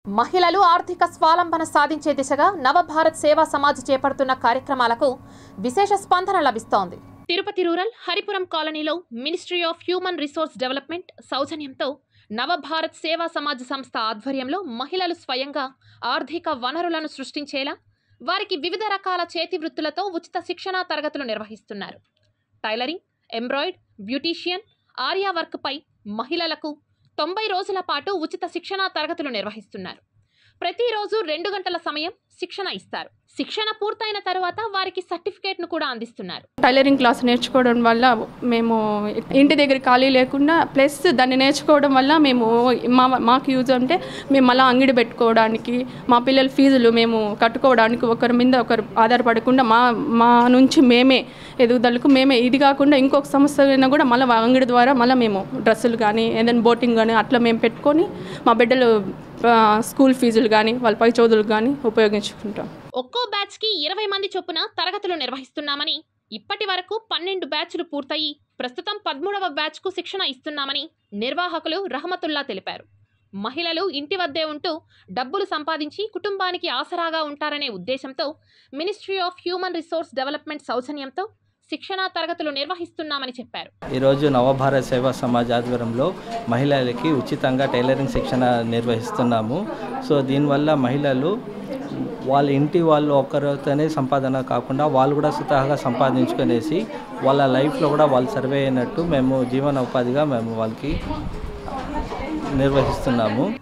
మహిళలు ఆర్థిక స్వాలంబన సాధించే దిశగా నవభారత్ సేవా సమాజ్ చేపడుతున్న కార్యక్రమాలకు విశేష స్పందన లభిస్తోంది తిరుపతి రూరల్ హరిపురం కాలనీలో ministry of human resource development సౌజన్యంతో నవభారత్ సేవా సమాజ్ సంస్థ ఆధ్వర్యంలో మహిళలు స్వయంగా ఆర్థిక వనరులను సృష్టించేలా వారికి వివిధ రకాల చేతి వృత్తులతో ఉచిత శిక్షణా తరగతులు నిర్వహిస్తున్నారు టైలరింగ్ ఎంబ్రాయిడ్ బ్యూటీషియన్ ఆర్యా వర్క్పై మహిళలకు తొంభై రోజుల పాటు ఉచిత శిక్షణా తరగతులు నిర్వహిస్తున్నారు ప్రతిరోజు రెండు గంటల సమయం శిక్షణ ఇస్తారు శిక్షణ పూర్తయిన తరువాత వారికి సర్టిఫికేట్ను కూడా అందిస్తున్నారు టైలరింగ్ క్లాస్ నేర్చుకోవడం వల్ల మేము ఇంటి దగ్గర ఖాళీ లేకుండా ప్లస్ దాన్ని నేర్చుకోవడం వల్ల మేము మా మాకు యూజ్ అంటే మేము మళ్ళీ అంగడి పెట్టుకోవడానికి మా పిల్లల ఫీజులు మేము కట్టుకోవడానికి ఒకరి మీద ఒకరు ఆధారపడకుండా మా మా నుంచి మేమే ఎదుగుదలకు మేమే ఇది కాకుండా ఇంకొక సంస్థ అయినా కూడా మళ్ళీ అంగడి ద్వారా మళ్ళీ మేము డ్రెస్సులు కానీ ఏదైనా బోటింగ్ కానీ అట్లా మేము పెట్టుకొని మా బిడ్డలు ఆ, స్కూల్ ఫీజులు కానీ వాళ్ళ పై చదువులు కానీ ఉపయోగించుకుంటాం ఒక్కో బ్యాచ్కి ఇరవై మంది చొప్పున తరగతులు నిర్వహిస్తున్నామని ఇప్పటి వరకు పన్నెండు బ్యాచ్లు పూర్తయి ప్రస్తుతం పదమూడవ బ్యాచ్కు శిక్షణ ఇస్తున్నామని నిర్వాహకులు రహమతుల్లా తెలిపారు మహిళలు ఇంటి వద్దే ఉంటూ డబ్బులు సంపాదించి కుటుంబానికి ఆసరాగా ఉంటారనే ఉద్దేశంతో ministry of human resource development సౌజన్యంతో శిక్షణా తరగతులు నిర్వహిస్తున్నామని చెప్పారు ఈరోజు నవభారత్ సేవా సమాజ్ ఆధ్వర్యంలో మహిళలకి ఉచితంగా టైలరింగ్ శిక్షణ నిర్వహిస్తున్నాము సో దీనివల్ల మహిళలు వాళ్ళ ఇంటి వాళ్ళు ఒక్కరితోనే సంపాదన కాకుండా వాళ్ళు కూడా స్వతహాగా సంపాదించుకునేసి వాళ్ళ లైఫ్లో కూడా వాళ్ళు సర్వే అయినట్టు మేము జీవన ఉపాధిగా మేము వాళ్ళకి నిర్వహిస్తున్నాము